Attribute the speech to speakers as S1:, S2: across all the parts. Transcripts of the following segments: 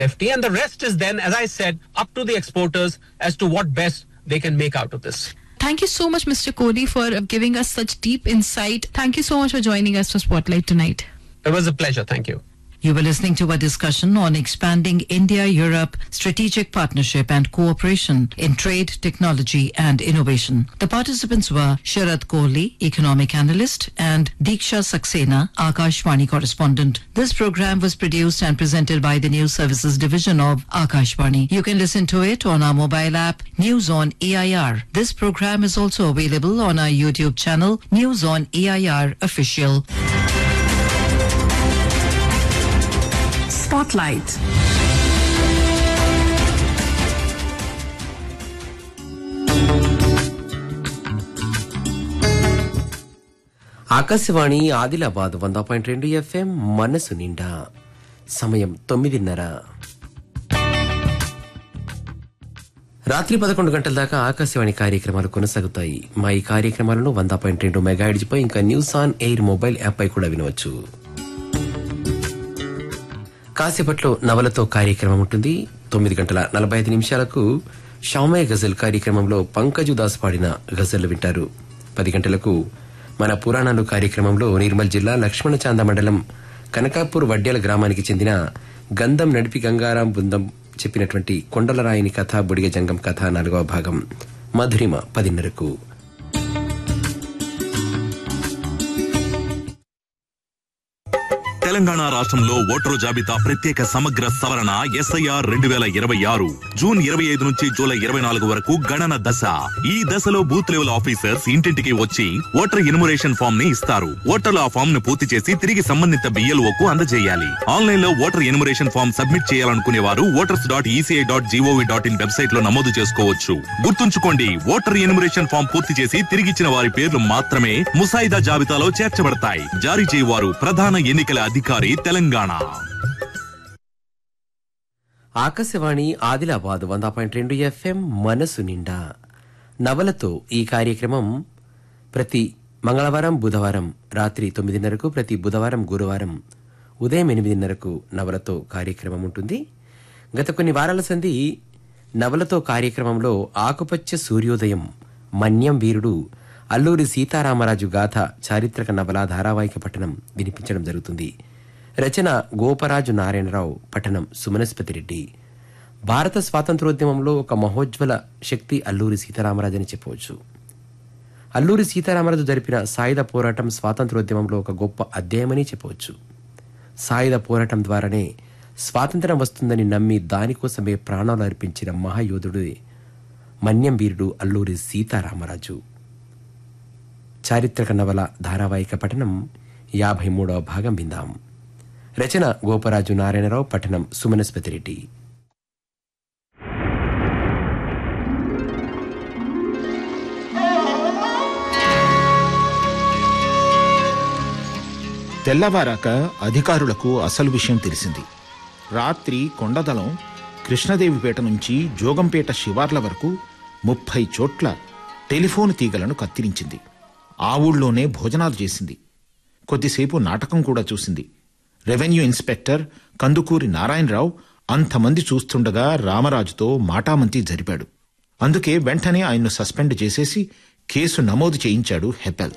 S1: FT, and the rest is then, as I said, up to the exporters as to what best they can make out of this.
S2: Thank you so much, Mr. Kohli, for uh, giving us such deep insight. Thank you so much for joining us for Spotlight tonight.
S1: It was a pleasure. Thank you.
S3: You were listening to a discussion on expanding India Europe strategic partnership and cooperation in trade, technology, and innovation. The participants were Sharad Kohli, economic analyst, and Diksha Saxena, Akashvani correspondent. This program was produced and presented by the News Services Division of Akashvani. You can listen to it on our mobile app, News on AIR. This program is also available on our YouTube channel, News on AIR Official.
S4: Spotlight.
S5: Akashvani Adilabad వంద point రెండు FM మనసు నిండా సమయం తొమ్మిదిన్నర రాత్రి పదకొండు గంటల దాకా ఆకాశవాణి కార్యక్రమాలు కొనసాగుతాయి మా ఈ కార్యక్రమాలను వంద పాయింట్ రెండు మెగాహెడ్జ్ పై ఇంకా news on air mobile app పై కూడా వినవచ్చు కాసేపట్లో నవలతో కార్యక్రమం ఉంటుంది తొమ్మిది గంటల నలభై ఐదు నిమిషాలకు షామయ్య గజల్ కార్యక్రమంలో పంకజు దాస్ పాడిన గజళ్లు వింటారు పది గంటలకు మన పురాణాలు కార్యక్రమంలో నిర్మల్ జిల్లా లక్ష్మణచాంద మండలం కనకాపూర్ వడ్డ్యాల గ్రామానికి చెందిన గంధం నడిపి గంగారాం బృందం చెప్పినటువంటి కొండలరాయిని కథ బుడిగ జంగం కథ నాలుగవ భాగం మధురిమ పదిన్నరకు
S6: తెలంగాణ రాష్ట్రంలో ఓటరు జాబితా ప్రత్యేక సమగ్ర సవరణ ఎస్ఐఆర్ రెండు వేల ఇరవై ఆరు జూన్ ఇరవై ఐదు నుంచి జూలై ఇరవై నాలుగు వరకు గణన దశ ఈ దశలో బూత్ లెవెల్ ఆఫీసర్స్ ఇంటింటికి వచ్చి ఓటర్ ఎన్యుమరేషన్ ఫామ్ ని ఇస్తారు ఓటర్లు ఆ ఫామ్ ను పూర్తి చేసి తిరిగి సంబంధిత బిఎల్ఓ కు అందజేయాలి ఆన్లైన్ లో ఓటర్ ఎన్యుమరేషన్ ఫామ్ సబ్మిట్ చేయాలనుకునే వారు voters dot ECI dot GOV dot in website లో నమోదు చేసుకోవచ్చు గుర్తుంచుకోండి ఓటర్ ఎన్యుమరేషన్ ఫామ్ పూర్తి చేసి తిరిగిచ్చిన వారి పేర్లు మాత్రమే ముసాయిదా జాబితాలో చేర్చబడతాయి జారీ చేయవారు ప్రధాన ఎన్నికల అధికారి తెలంగాణ
S5: ఆకాశవాణి ఆదిలాబాద్ వంద పాయింట్ రెండు ఎఫ్ఎం మనసు నిండా నవలతో ఈ కార్యక్రమం ప్రతి మంగళవారం బుధవారం రాత్రి తొమ్మిదిన్నరకు ప్రతి బుధవారం గురువారం ఉదయం ఎనిమిదిన్నరకు నవలతో కార్యక్రమం ఉంటుంది గత కొన్ని వారాల సంధి నవలతో కార్యక్రమంలో ఆకుపచ్చ సూర్యోదయం మన్యం వీరుడు అల్లూరి సీతారామరాజు గాథ చారిత్రక నవల ధారావాహిక పఠనం వినిపించడం జరుగుతుంది రచన గోపరాజు నారాయణరావు పఠనం సుమనస్పతి రెడ్డి భారత స్వాతంత్రోద్యమంలో ఒక మహోజ్వల శక్తి అల్లూరి సీతారామరాజు అని చెప్పవచ్చు అల్లూరి సీతారామరాజు జరిపిన సాయుధ పోరాటం స్వాతంత్రోద్యమంలో ఒక గొప్ప అధ్యాయమని చెప్పవచ్చు సాయుధ పోరాటం ద్వారానే స్వాతంత్రం వస్తుందని నమ్మి దానికోసమే ప్రాణాలు అర్పించిన మహాయోధుడు మన్యం వీరుడు అల్లూరి సీతారామరాజు చారిత్రక నవల ధారావాహిక పఠనం యాభై మూడవ భాగం విందాం రచన గోపరాజు నారాయణరావు పఠనం సుమనస్పతి రెడ్డి
S7: తెల్లవారాక అధికారులకు అసలు విషయం తెలిసింది రాత్రి కొండదలం కృష్ణదేవిపేట నుంచి జోగంపేట శివార్ల వరకు ముప్పై చోట్ల టెలిఫోన్ తీగలను కత్తిరించింది ఆ ఊళ్ళోనే భోజనాలు చేసింది కొద్దిసేపు నాటకం కూడా చూసింది రెవెన్యూ ఇన్స్పెక్టర్ కందుకూరి నారాయణరావు అంతమంది చూస్తుండగా రామరాజుతో మాటామంతి జరిపాడు అందుకే వెంటనే ఆయన్ను సస్పెండ్ చేసేసి కేసు నమోదు చేయించాడు హెపెల్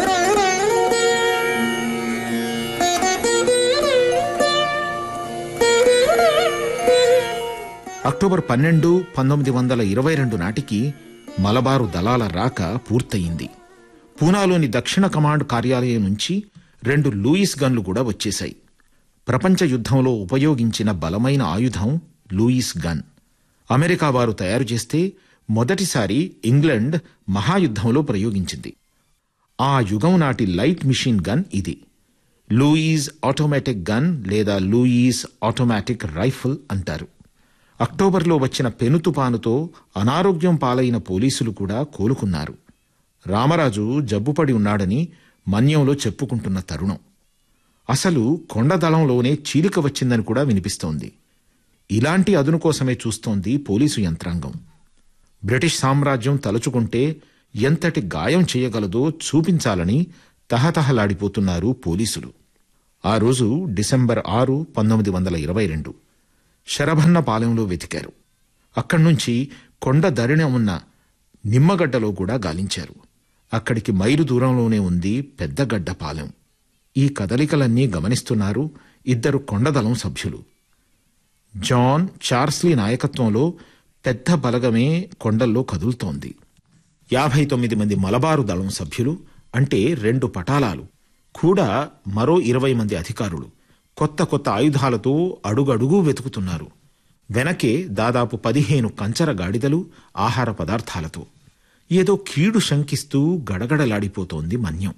S7: అక్టోబర్ పన్నెండు పంతొమ్మిది వందల ఇరవై రెండు నాటికి మలబారు దళాల రాక పూర్తయింది పూనాలోని దక్షిణ కమాండ్ కార్యాలయం నుంచి రెండు లూయిస్ గన్లు కూడా వచ్చేశాయి ప్రపంచ యుద్ధంలో ఉపయోగించిన బలమైన ఆయుధం లూయిస్ గన్ అమెరికా వారు తయారు చేస్తే మొదటిసారి ఇంగ్లండ్ మహాయుద్ధంలో ప్రయోగించింది ఆ యుగం నాటి లైట్ మిషన్ గన్ ఇది లూయిస్ ఆటోమేటిక్ గన్ లేదా లూయిస్ ఆటోమేటిక్ రైఫిల్ అంటారు అక్టోబర్లో వచ్చిన పెను తుపానుతో అనారోగ్యం పాలైన పోలీసులు కూడా కోలుకున్నారు రామరాజు జబ్బుపడి ఉన్నాడని మన్యంలో చెప్పుకుంటున్న తరుణం అసలు కొండదళంలోనే చీలిక వచ్చిందని కూడా వినిపిస్తోంది ఇలాంటి అదును కోసమే చూస్తోంది పోలీసు యంత్రాంగం బ్రిటిష్ సామ్రాజ్యం తలుచుకుంటే ఎంతటి గాయం చేయగలదో చూపించాలని తహతహలాడిపోతున్నారు పోలీసులు ఆ రోజు డిసెంబర్ ఆరు పంతొమ్మిది వందల ఇరవై రెండు శరభన్న పాలెంలో వెతికారు అక్కడ్నుంచి కొండ దరిన ఉన్న నిమ్మగడ్డలో కూడా గాలించారు అక్కడికి మైలు దూరంలోనే ఉంది పెద్దగడ్డ పాలెం ఈ కదలికలన్నీ గమనిస్తున్నారు ఇద్దరు కొండదళం సభ్యులు జాన్ చార్స్లీ నాయకత్వంలో పెద్ద బలగమే కొండల్లో కదులుతోంది యాభై తొమ్మిది మంది మలబారు దళం సభ్యులు అంటే రెండు పటాలాలు కూడా మరో ఇరవై మంది అధికారులు కొత్త కొత్త ఆయుధాలతో అడుగడుగు వెతుకుతున్నారు వెనకే దాదాపు పదిహేను కంచర గాడిదలు ఆహార పదార్థాలతో ఏదో కీడు శంకిస్తూ గడగడలాడిపోతోంది మన్యం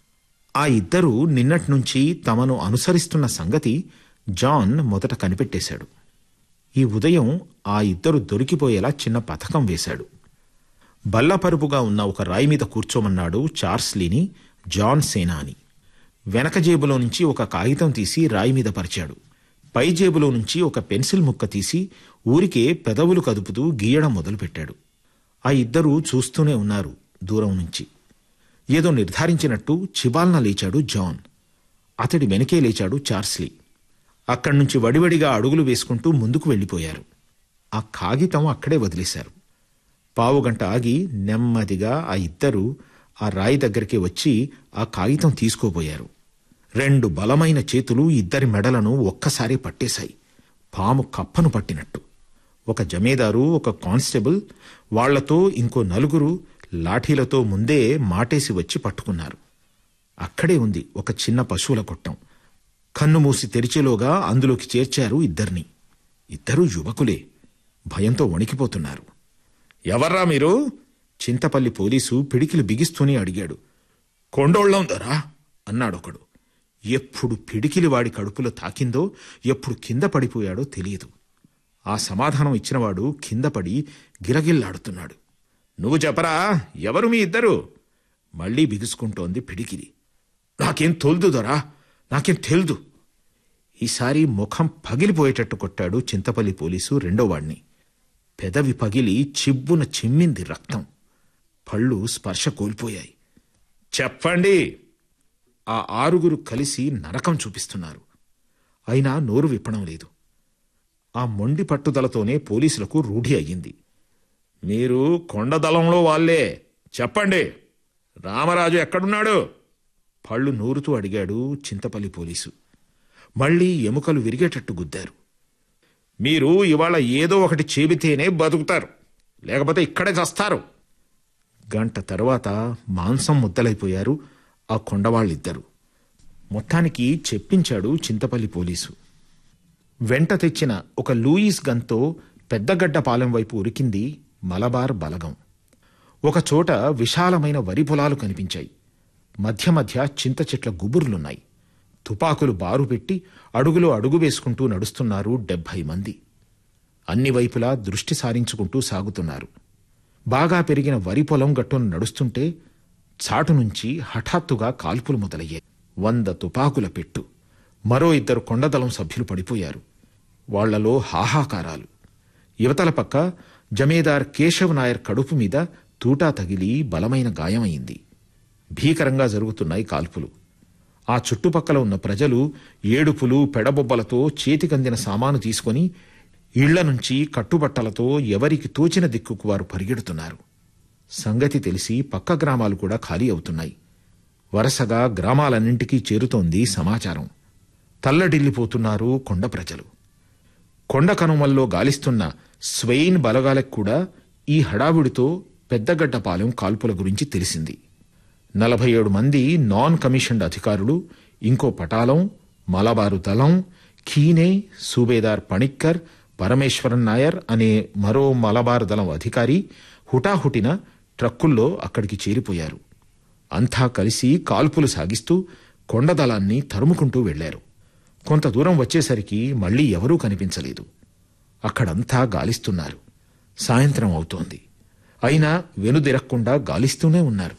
S7: ఆ ఇద్దరూ నిన్నట్నుంచి తమను అనుసరిస్తున్న సంగతి జాన్ మొదట కనిపెట్టేశాడు ఈ ఉదయం ఆ ఇద్దరు దొరికిపోయేలా చిన్న పథకం వేశాడు బల్లపరుపుగా ఉన్న ఒక రాయి మీద కూర్చోమన్నాడు చార్స్లీని జాన్ సేనాని వెనక జేబులో నుంచి ఒక కాగితం తీసి రాయి మీద పరిచాడు పై జేబులో నుంచి ఒక పెన్సిల్ ముక్క తీసి ఊరికే పెదవులు కదుపుతూ గీయడం మొదలుపెట్టాడు ఆ ఇద్దరూ చూస్తూనే ఉన్నారు దూరం నుంచి ఏదో నిర్ధారించినట్టు చిబాల్న లేచాడు జాన్ అతడి వెనకే లేచాడు చార్స్లీ అక్కడి నుంచి వడివడిగా అడుగులు వేసుకుంటూ ముందుకు వెళ్ళిపోయారు ఆ కాగితం అక్కడే వదిలేశారు పావుగంట ఆగి నెమ్మదిగా ఆ ఇద్దరు ఆ రాయి దగ్గరికి వచ్చి ఆ కాగితం తీసుకోబోయారు రెండు బలమైన చేతులు ఇద్దరి మెడలను ఒక్కసారి పట్టేశాయి పాము కప్పను పట్టినట్టు ఒక జమేదారు ఒక కానిస్టేబుల్ వాళ్లతో ఇంకో నలుగురు లాఠీలతో ముందే మాటేసి వచ్చి పట్టుకున్నారు అక్కడే ఉంది ఒక చిన్న పశువుల కొట్టం కన్ను మూసి తెరిచేలోగా అందులోకి చేర్చారు ఇద్దరిని ఇద్దరూ యువకులే భయంతో వణికిపోతున్నారు ఎవర్రా మీరు చింతపల్లి పోలీసు పిడికిలు బిగిస్తూనే అడిగాడు కొండోళ్ళం దొరా అన్నాడొకడు ఎప్పుడు పిడికిలి వాడి కడుపులో తాకిందో ఎప్పుడు కింద పడిపోయాడో తెలియదు ఆ సమాధానం ఇచ్చినవాడు కింద పడి గిరగిల్లాడుతున్నాడు నువ్వు చెప్పరా ఎవరు మీ ఇద్దరు మళ్ళీ బిగుసుకుంటోంది పిడికిలి నాకేం తోల్దు దొరా నాకేం తెల్దు ఈసారి ముఖం పగిలిపోయేటట్టు కొట్టాడు చింతపల్లి పోలీసు రెండో వాణ్ణి పెదవి పగిలి చిబ్బున చిమ్మింది రక్తం పళ్ళు స్పర్శ కోల్పోయాయి చెప్పండి ఆ ఆరుగురు కలిసి నరకం చూపిస్తున్నారు అయినా నోరు విప్పడం లేదు ఆ మొండి పట్టుదలతోనే పోలీసులకు రూఢి అయ్యింది మీరు కొండదళంలో వాళ్ళే చెప్పండి రామరాజు ఎక్కడున్నాడు పళ్ళు నూరుతూ అడిగాడు చింతపల్లి పోలీసు మళ్ళీ ఎముకలు విరిగేటట్టు గుద్దారు మీరు ఇవాళ ఏదో ఒకటి చేబితేనే బతుకుతారు లేకపోతే ఇక్కడే చస్తారు గంట తర్వాత మాంసం ముద్దలైపోయారు ఆ కొండవాళ్ళిద్దరు మొత్తానికి చెప్పించాడు చింతపల్లి పోలీసు వెంట తెచ్చిన ఒక లూయిస్ గన్తో పెద్దగడ్డ పాలెం వైపు ఉరికింది మలబార్ బలగం ఒక చోట విశాలమైన వరి పొలాలు కనిపించాయి మధ్య మధ్య చింత చెట్ల గుబుర్లున్నాయి తుపాకులు బారు పెట్టి అడుగులో అడుగు వేసుకుంటూ నడుస్తున్నారు డెబ్భై మంది అన్ని వైపులా దృష్టి సారించుకుంటూ సాగుతున్నారు బాగా పెరిగిన వరి పొలం గట్టును నడుస్తుంటే చాటు నుంచి హఠాత్తుగా కాల్పులు మొదలయ్యాయి వంద తుపాకుల పెట్టు మరో ఇద్దరు కొండదళం సభ్యులు పడిపోయారు వాళ్లలో హాహాకారాలు యువతల పక్క జమేదార్ కేశవ్ నాయర్ కడుపు మీద తూటా తగిలి బలమైన గాయమైంది భీకరంగా జరుగుతున్నాయి కాల్పులు ఆ చుట్టుపక్కల ఉన్న ప్రజలు ఏడుపులు పెడబొబ్బలతో చేతికందిన సామాను తీసుకొని ఇళ్ల నుంచి కట్టుబట్టలతో ఎవరికి తోచిన దిక్కుకు వారు పరిగెడుతున్నారు సంగతి తెలిసి పక్క గ్రామాలు కూడా ఖాళీ అవుతున్నాయి వరుసగా గ్రామాలన్నింటికీ చేరుతోంది సమాచారం తల్లడిల్లిపోతున్నారు కొండ ప్రజలు కొండ కనుమల్లో గాలిస్తున్న స్వెయిన్ బలగాలకు కూడా ఈ హడావుడితో పెద్దగడ్డపాలెం కాల్పుల గురించి తెలిసింది నలభై ఏడు మంది నాన్ కమిషన్డ్ అధికారులు ఇంకో పటాలం మలబారు దళం ఖీనే సూబేదార్ పణిక్కర్ పరమేశ్వరన్ నాయర్ అనే మరో మలబార్ దళం అధికారి హుటాహుటిన ట్రక్కుల్లో అక్కడికి చేరిపోయారు అంతా కలిసి కాల్పులు సాగిస్తూ కొండదళాన్ని తరుముకుంటూ వెళ్లారు కొంత దూరం వచ్చేసరికి మళ్లీ ఎవరూ కనిపించలేదు అక్కడంతా గాలిస్తున్నారు సాయంత్రం అవుతోంది అయినా వెనుదిరక్కుండా గాలిస్తూనే ఉన్నారు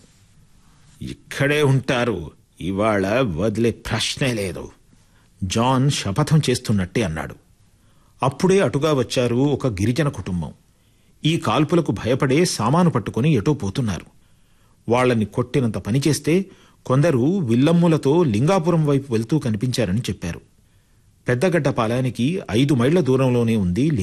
S7: ఇక్కడే ఉంటారు ఇవాళ వదిలే ప్రశ్నే లేదు జాన్ శపథం చేస్తున్నట్టే అన్నాడు అప్పుడే అటుగా వచ్చారు ఒక గిరిజన కుటుంబం ఈ కాల్పులకు భయపడే సామాను పట్టుకుని ఎటో పోతున్నారు వాళ్ళని కొట్టినంత పనిచేస్తే కొందరు విల్లమ్ములతో లింగాపురం వైపు వెళ్తూ కనిపించారని చెప్పారు పెద్దగడ్డ పాలానికి ఐదు మైళ్ల దూరంలోనే ఉంది